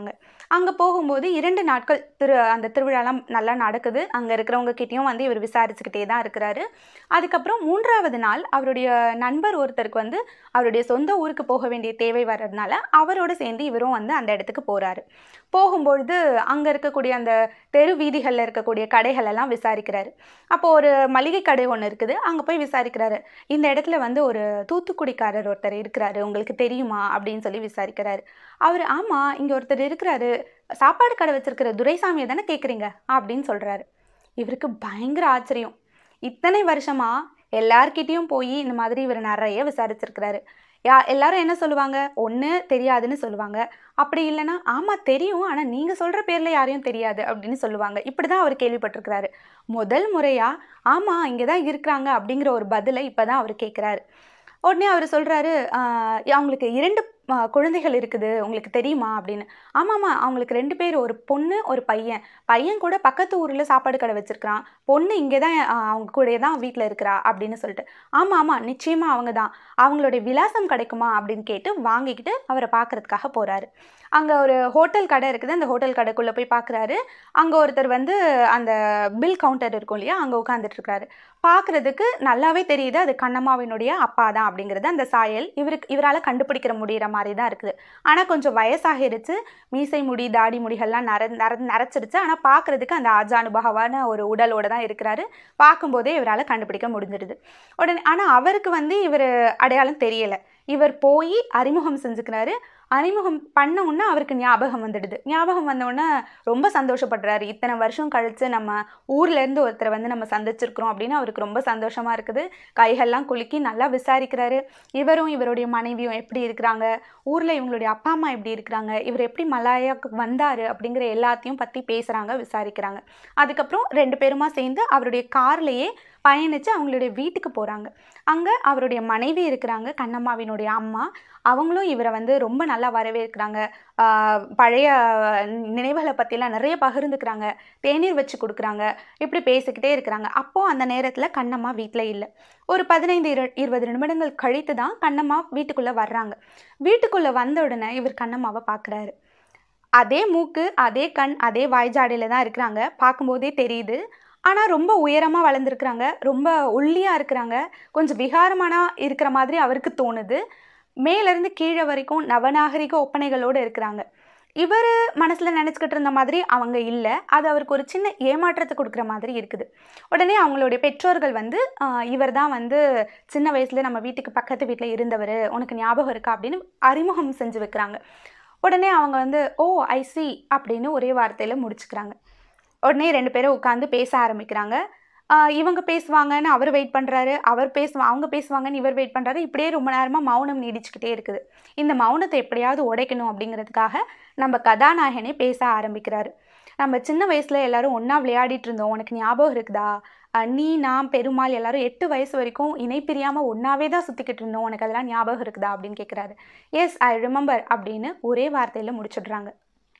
அங்கே போகும்போது இரண்டு நாட்கள் திரு அந்த திருவிழாலாம் நல்லா நடக்குது அங்கே இருக்கிறவங்க கிட்டேயும் வந்து இவர் விசாரிச்சுக்கிட்டே தான் இருக்கிறாரு அதுக்கப்புறம் மூன்றாவது நாள் அவருடைய நண்பர் ஒருத்தருக்கு வந்து அவருடைய சொந்த ஊருக்கு போக வேண்டிய தேவை வர்றதுனால அவரோட சேர்ந்து இவரும் வந்து அந்த இடத்துக்கு போகிறாரு போகும்பொழுது அங்கே இருக்கக்கூடிய அந்த தெரு வீதிகளில் இருக்கக்கூடிய கடைகள் எல்லாம் விசாரிக்கிறாரு அப்போ ஒரு மளிகை கடை ஒன்று இருக்குது அங்கே போய் விசாரிக்கிறாரு இந்த இடத்துல வந்து ஒரு தூத்துக்குடிக்காரர் ஒருத்தர் இருக்கிறாரு உங்களுக்கு தெரியுமா அப்படின்னு சொல்லி விசாரிக்கிறாரு அவர் ஆமாம் இங்கே ஒருத்தர் இருக்கிறாரு சாப்பாடு கடை வச்சிருக்கிற துரைசாமியை தானே கேட்குறீங்க அப்படின்னு சொல்கிறாரு இவருக்கு பயங்கர ஆச்சரியம் இத்தனை வருஷமா எல்லார்கிட்டேயும் போய் இந்த மாதிரி இவர் நிறைய விசாரிச்சிருக்கிறாரு யா எல்லாரும் என்ன சொல்லுவாங்க ஒன்று தெரியாதுன்னு சொல்லுவாங்க அப்படி இல்லைன்னா ஆமாம் தெரியும் ஆனால் நீங்கள் சொல்கிற பேரில் யாரையும் தெரியாது அப்படின்னு சொல்லுவாங்க இப்படி தான் அவர் கேள்விப்பட்டிருக்கிறாரு முதல் முறையாக ஆமாம் இங்கே தான் இருக்கிறாங்க அப்படிங்கிற ஒரு பதிலை இப்போ தான் அவர் கேட்குறாரு உடனே அவர் சொல்கிறாரு அவங்களுக்கு இரண்டு ஆ, குழந்தைகள் இருக்குது உங்களுக்கு தெரியுமா அப்படின்னு ஆமாம்மா அவங்களுக்கு ரெண்டு பேர் ஒரு பொண்ணு ஒரு பையன் பையன் கூட பக்கத்து ஊரில் சாப்பாடு கடை வச்சிருக்கிறான் பொண்ணு இங்கே தான் ஆ, அவங்க கூடயே தான் வீட்டில் இருக்கிறா அப்படின்னு சொல்லிட்டு ஆமாம் ஆமாம் நிச்சயமாக அவங்க தான் அவங்களுடைய விலாசம் கிடைக்குமா அப்படின்னு கேட்டு வாங்கிக்கிட்டு அவரை பார்க்கறதுக்காக போகிறாரு அங்கே ஒரு ஹோட்டல் கடை இருக்குது அந்த ஹோட்டல் கடைக்குள்ளே போய் பார்க்குறாரு அங்கே ஒருத்தர் வந்து அந்த பில் கவுண்டர் இருக்கும் இல்லையா அங்கே உட்காந்துட்டு இருக்காரு பார்க்குறதுக்கு நல்லாவே தெரியுது அது கண்ணம்மாவினுடைய அப்பா தான் அப்படிங்கிறது அந்த சாயல் இவருக்கு இவரால் கண்டுபிடிக்கிற முடிகிற மாதிரி தான் இருக்குது ஆனால் கொஞ்சம் வயசாகிருச்சு மீசை முடி தாடி முடிகள்லாம் நர நர நரைச்சிருச்சு ஆனால் பார்க்குறதுக்கு அந்த ஆஜானுபகவான ஒரு உடலோட தான் இருக்கிறாரு பார்க்கும்போதே இவரால் கண்டுபிடிக்க முடிஞ்சிடுது உடனே ஆனால் அவருக்கு வந்து இவர் அடையாளம் தெரியலை இவர் போய் அறிமுகம் செஞ்சுக்கிறாரு அறிமுகம் பண்ண உடனே அவருக்கு ஞாபகம் வந்துடுது ஞாபகம் வந்த உடனே ரொம்ப சந்தோஷப்படுறாரு இத்தனை வருஷம் கழித்து நம்ம ஊர்லேருந்து ஒருத்தரை வந்து நம்ம சந்திச்சிருக்கிறோம் அப்படின்னு அவருக்கு ரொம்ப சந்தோஷமாக இருக்குது கைகள்லாம் குலுக்கி நல்லா விசாரிக்கிறாரு இவரும் இவருடைய மனைவியும் எப்படி இருக்கிறாங்க ஊரில் இவங்களுடைய அப்பா அம்மா எப்படி இருக்கிறாங்க இவர் எப்படி மலாயாவுக்கு வந்தார் அப்படிங்கிற எல்லாத்தையும் பற்றி பேசுகிறாங்க விசாரிக்கிறாங்க அதுக்கப்புறம் ரெண்டு பேருமா சேர்ந்து அவருடைய கார்லேயே பயணித்து அவங்களுடைய வீட்டுக்கு போகிறாங்க அங்கே அவருடைய மனைவி இருக்கிறாங்க கண்ணம்மாவினுடைய அம்மா அவங்களும் இவரை வந்து ரொம்ப நல்லா வரவேற்கிறாங்க ஆஹ் பழைய நினைவுகளை பற்றிலாம் நிறைய பகிர்ந்துக்கிறாங்க தேநீர் வச்சு கொடுக்குறாங்க இப்படி பேசிக்கிட்டே இருக்கிறாங்க அப்போது அந்த நேரத்தில் கண்ணம்மா வீட்டில் இல்லை ஒரு பதினைந்து இரு இருபது நிமிடங்கள் கழித்து தான் கண்ணம்மா வீட்டுக்குள்ளே வர்றாங்க வீட்டுக்குள்ளே வந்த உடனே இவர் கண்ணம்மாவை பார்க்குறாரு அதே மூக்கு அதே கண் அதே வாய்ஜாடையில் தான் இருக்கிறாங்க பார்க்கும்போதே தெரியுது ஆனால் ரொம்ப உயரமாக வளர்ந்துருக்குறாங்க ரொம்ப ஒல்லியாக இருக்கிறாங்க கொஞ்சம் விகாரமான இருக்கிற மாதிரி அவருக்கு தோணுது மேலேருந்து கீழே வரைக்கும் நவநாகரிக ஒப்பனைகளோடு இருக்கிறாங்க இவர் மனசில் நினச்சிக்கிட்டு இருந்த மாதிரி அவங்க இல்லை அது அவருக்கு ஒரு சின்ன ஏமாற்றத்தை கொடுக்குற மாதிரி இருக்குது உடனே அவங்களுடைய பெற்றோர்கள் வந்து இவர் தான் வந்து சின்ன வயசில் நம்ம வீட்டுக்கு பக்கத்து வீட்டில் இருந்தவர் உனக்கு ஞாபகம் இருக்கா அப்படின்னு அறிமுகம் செஞ்சு வைக்கிறாங்க உடனே அவங்க வந்து ஓ ஐ சி அப்படின்னு ஒரே வார்த்தையில் முடிச்சுக்கிறாங்க உடனே ரெண்டு பேரும் உட்காந்து பேச ஆரம்பிக்கிறாங்க ஆஹ் இவங்க பேசுவாங்கன்னு அவர் வெயிட் பண்ணுறாரு அவர் பேசுவா அவங்க பேசுவாங்கன்னு இவர் வெயிட் பண்ணுறாரு இப்படியே ரொம்ப நேரமாக மௌனம் நீடிச்சுக்கிட்டே இருக்குது இந்த மௌனத்தை எப்படியாவது உடைக்கணும் அப்படிங்கிறதுக்காக நம்ம கதாநாயகனே பேச ஆரம்பிக்கிறாரு நம்ம சின்ன வயசில் எல்லாரும் ஒன்றா விளையாடிட்டு இருந்தோம் உனக்கு ஞாபகம் இருக்குதா ஆஹ் நீ நான் பெருமாள் எல்லாரும் எட்டு வயசு வரைக்கும் இணை பிரியாமல் ஒன்றாவே தான் சுற்றிக்கிட்டு இருந்தோம் உனக்கு அதெல்லாம் ஞாபகம் இருக்குதா அப்படின்னு கேட்குறாரு எஸ் ஐ ரிமெம்பர் அப்படின்னு ஒரே வார்த்தையில் முடிச்சிடுறாங்க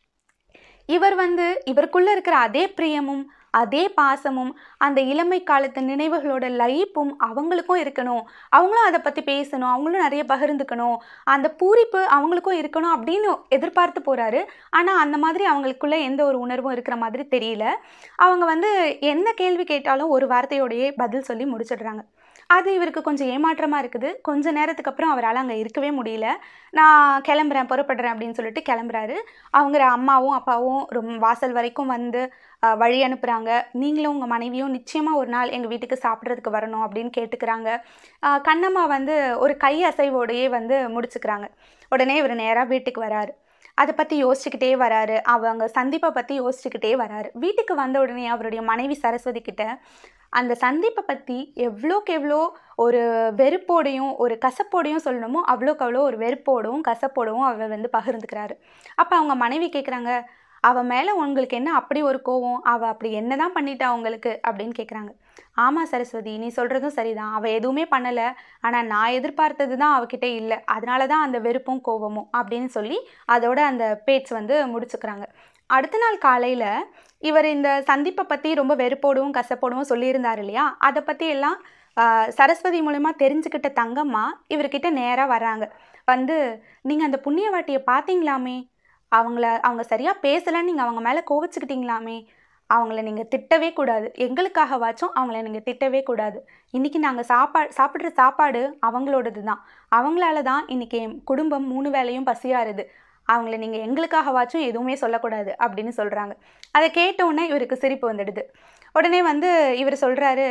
இவர் வந்து இவருக்குள்ள இருக்கிற அதே பிரியமும் அதே பாசமும் அந்த இளமை காலத்து நினைவுகளோட லைப்பும் அவங்களுக்கும் இருக்கணும் அவங்களும் அதை பற்றி பேசணும் அவங்களும் நிறைய பகிர்ந்துக்கணும் அந்த பூரிப்பு அவங்களுக்கும் இருக்கணும் அப்படின்னு எதிர்பார்த்து போகிறாரு ஆனால் அந்த மாதிரி அவங்களுக்குள்ள எந்த ஒரு உணர்வும் இருக்கிற மாதிரி தெரியல அவங்க வந்து எந்த கேள்வி கேட்டாலும் ஒரு வார்த்தையோடையே பதில் சொல்லி முடிச்சிடுறாங்க அது இவருக்கு கொஞ்சம் ஏமாற்றமாக இருக்குது கொஞ்ச நேரத்துக்கு அப்புறம் அவரால் அங்கே இருக்கவே முடியல நான் கிளம்புறேன் புறப்படுறேன் அப்படின்னு சொல்லிட்டு கிளம்புறாரு அவங்க அம்மாவும் அப்பாவும் ரொம்ப வாசல் வரைக்கும் வந்து அஹ், வழி அனுப்புகிறாங்க நீங்களும் உங்கள் மனைவியும் நிச்சயமாக ஒரு நாள் எங்கள் வீட்டுக்கு சாப்பிட்றதுக்கு வரணும் அப்படின்னு கேட்டுக்கிறாங்க அஹ், கண்ணம்மா வந்து ஒரு கை அசைவோடையே வந்து முடிச்சுக்கிறாங்க உடனே இவர் நேராக வீட்டுக்கு வராரு அதை பற்றி யோசிச்சுக்கிட்டே வராரு அவங்க சந்திப்பை பற்றி யோசிச்சுக்கிட்டே வராரு வீட்டுக்கு வந்த உடனே அவருடைய மனைவி சரஸ்வதி கிட்ட அந்த சந்திப்பை பற்றி எவ்வளோக்கு எவ்வளோ ஒரு வெறுப்போடையும் ஒரு கசப்போடையும் சொல்லணுமோ அவ்வளோக்கு அவ்வளோ ஒரு வெறுப்போடவும் கசப்போடவும் அவர் வந்து பகிர்ந்துக்கிறாரு அப்போ அவங்க மனைவி கேட்குறாங்க அவள் மேலே உங்களுக்கு என்ன அப்படி ஒரு கோவம் அவள் அப்படி என்ன தான் பண்ணிட்டா உங்களுக்கு அப்படின்னு கேட்குறாங்க ஆமாம் சரஸ்வதி நீ சொல்கிறதும் சரிதான் அவள் எதுவுமே பண்ணலை ஆனால் நான் எதிர்பார்த்தது தான் அவகிட்ட இல்லை அதனால தான் அந்த வெறுப்பும் கோபமும் அப்படின்னு சொல்லி அதோட அந்த பேச்சு வந்து முடிச்சுக்கிறாங்க அடுத்த நாள் காலையில் இவர் இந்த சந்திப்பை பற்றி ரொம்ப வெறுப்போடவும் கசப்போடவும் சொல்லியிருந்தார் இல்லையா அதை பற்றி எல்லாம் ஆஹ், சரஸ்வதி மூலமா தெரிஞ்சுக்கிட்ட தங்கம்மா இவர்கிட்ட நேராக வராங்க வந்து நீங்கள் அந்த புண்ணியவாட்டியை பார்த்தீங்களாமே அவங்கள அவங்க சரியாக பேசலைன்னு நீங்கள் அவங்க மேலே கோவிச்சுக்கிட்டீங்களாமே அவங்கள நீங்கள் திட்டவே கூடாது எங்களுக்காகவாச்சும் அவங்கள நீங்கள் திட்டவே கூடாது இன்றைக்கி நாங்கள் சாப்பாடு சாப்பிட்ற சாப்பாடு அவங்களோடது தான் அவங்களால தான் இன்றைக்கி என் குடும்பம் மூணு வேளையும் பசியாருது அவங்கள நீங்கள் எங்களுக்காகவாச்சும் எதுவுமே சொல்லக்கூடாது அப்படின்னு சொல்கிறாங்க அதை கேட்ட உடனே இவருக்கு சிரிப்பு வந்துடுது உடனே வந்து இவர் சொல்கிறாரு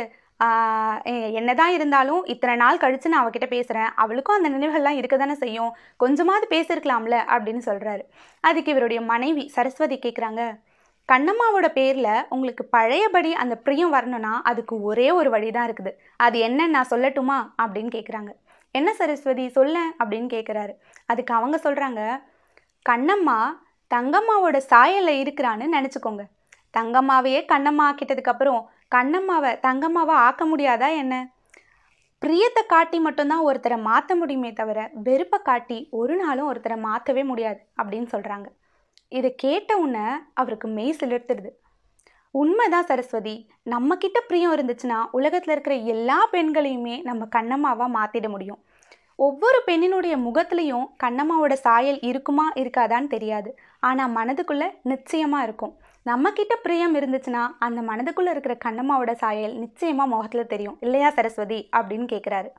என்னதான் இருந்தாலும் இத்தனை நாள் கழித்து நான் அவகிட்ட பேசுகிறேன் அவளுக்கும் அந்த நினைவுகள்லாம் இருக்க தானே செய்யும் கொஞ்சமாவது பேசியிருக்கலாம்ல அப்படின்னு சொல்கிறாரு அதுக்கு இவருடைய மனைவி சரஸ்வதி கேட்குறாங்க கண்ணம்மாவோட பேரில் உங்களுக்கு பழையபடி அந்த பிரியம் வரணும்னா அதுக்கு ஒரே ஒரு வழி தான் இருக்குது அது என்னன்னு நான் சொல்லட்டுமா அப்படின்னு கேட்குறாங்க என்ன சரஸ்வதி சொல்ல அப்படின்னு கேட்குறாரு அதுக்கு அவங்க சொல்கிறாங்க கண்ணம்மா தங்கம்மாவோட சாயலில் இருக்கிறான்னு நினச்சிக்கோங்க தங்கம்மாவையே கண்ணம்மா ஆக்கிட்டதுக்கப்புறம் கண்ணம்மாவை தங்கம்மாவை ஆக்க முடியாதா என்ன பிரியத்தை காட்டி மட்டும்தான் ஒருத்தரை மாற்ற முடியுமே தவிர வெறுப்பை காட்டி ஒரு நாளும் ஒருத்தரை மாற்றவே முடியாது அப்படின்னு சொல்கிறாங்க இதை கேட்ட உடனே அவருக்கு மெய் சிலிர்த்துடுது உண்மைதான் சரஸ்வதி நம்ம கிட்ட பிரியம் இருந்துச்சுன்னா உலகத்தில் இருக்கிற எல்லா பெண்களையுமே நம்ம கண்ணம்மாவாக மாற்றிட முடியும் ஒவ்வொரு பெண்ணினுடைய முகத்துலேயும் கண்ணம்மாவோட சாயல் இருக்குமா இருக்காதான்னு தெரியாது ஆனால் மனதுக்குள்ளே நிச்சயமாக இருக்கும் நம்மக்கிட்ட பிரியம் இருந்துச்சுன்னா அந்த மனதுக்குள்ளே இருக்கிற கண்ணம்மாவோட சாயல் நிச்சயமாக முகத்தில் தெரியும் இல்லையா சரஸ்வதி அப்படின்னு கேட்குறாரு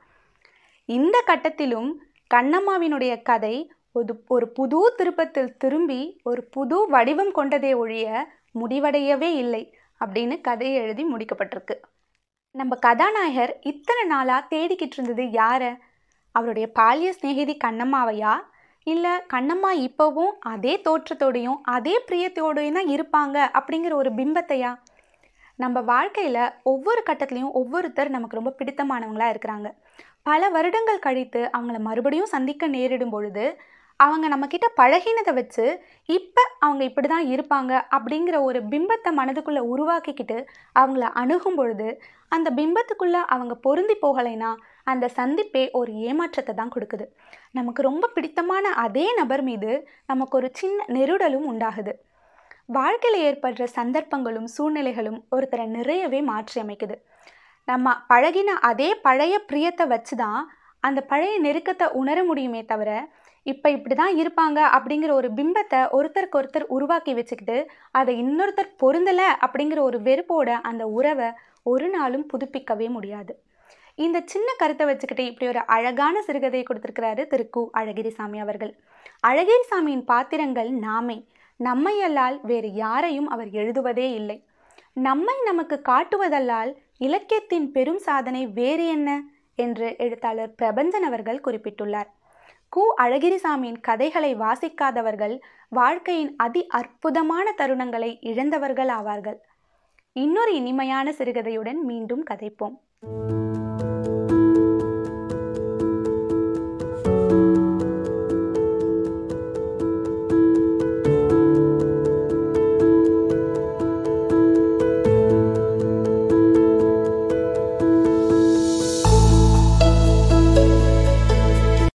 இந்த கட்டத்திலும் கண்ணம்மாவினுடைய கதை ஒரு ஒரு புது திருப்பத்தில் திரும்பி ஒரு புது வடிவம் கொண்டதே ஒழிய முடிவடையவே இல்லை அப்படின்னு கதையை எழுதி முடிக்கப்பட்டிருக்கு நம்ம கதாநாயகர் இத்தனை நாளாக தேடிக்கிட்டு இருந்தது யாரை அவருடைய பாலிய சிநேகிதி கண்ணம்மாவையா இல்லை கண்ணம்மா இப்போவும் அதே தோற்றத்தோடையும் அதே பிரியத்தோடையும் தான் இருப்பாங்க அப்படிங்கிற ஒரு பிம்பத்தையா நம்ம வாழ்க்கையில் ஒவ்வொரு கட்டத்துலேயும் ஒவ்வொருத்தர் நமக்கு ரொம்ப பிடித்தமானவங்களாக இருக்கிறாங்க பல வருடங்கள் கழித்து அவங்கள மறுபடியும் சந்திக்க நேரிடும் பொழுது அவங்க நம்மக்கிட்ட பழகினதை வச்சு இப்போ அவங்க இப்படி தான் இருப்பாங்க அப்படிங்கிற ஒரு பிம்பத்தை மனதுக்குள்ளே உருவாக்கிக்கிட்டு அவங்கள அணுகும் பொழுது அந்த பிம்பத்துக்குள்ளே அவங்க பொருந்தி போகலைன்னா அந்த சந்திப்பே ஒரு ஏமாற்றத்தை தான் கொடுக்குது நமக்கு ரொம்ப பிடித்தமான அதே நபர் மீது நமக்கு ஒரு சின்ன நெருடலும் உண்டாகுது வாழ்க்கையில் ஏற்படுற சந்தர்ப்பங்களும் சூழ்நிலைகளும் ஒருத்தரை நிறையவே மாற்றி அமைக்குது நம்ம பழகின அதே பழைய பிரியத்தை வச்சு தான் அந்த பழைய நெருக்கத்தை உணர முடியுமே தவிர இப்போ இப்படி தான் இருப்பாங்க அப்படிங்கிற ஒரு பிம்பத்தை ஒருத்தருக்கு ஒருத்தர் உருவாக்கி வச்சுக்கிட்டு அதை இன்னொருத்தர் பொருந்தலை அப்படிங்கிற ஒரு வெறுப்போட அந்த உறவை ஒரு நாளும் புதுப்பிக்கவே முடியாது இந்த சின்ன கருத்தை வச்சுக்கிட்டு இப்படி ஒரு அழகான சிறுகதையை கொடுத்துருக்கிறாரு திரு கு அழகிரிசாமி அவர்கள் அழகிரிசாமியின் பாத்திரங்கள் நாமே நம்மை அல்லால் வேறு யாரையும் அவர் எழுதுவதே இல்லை நம்மை நமக்கு காட்டுவதல்லால் இலக்கியத்தின் பெரும் சாதனை வேறு என்ன என்று எழுத்தாளர் பிரபஞ்சன் அவர்கள் குறிப்பிட்டுள்ளார் கு அழகிரிசாமியின் கதைகளை வாசிக்காதவர்கள் வாழ்க்கையின் அதி அற்புதமான தருணங்களை இழந்தவர்கள் ஆவார்கள் இன்னொரு இனிமையான சிறுகதையுடன் மீண்டும் கதைப்போம்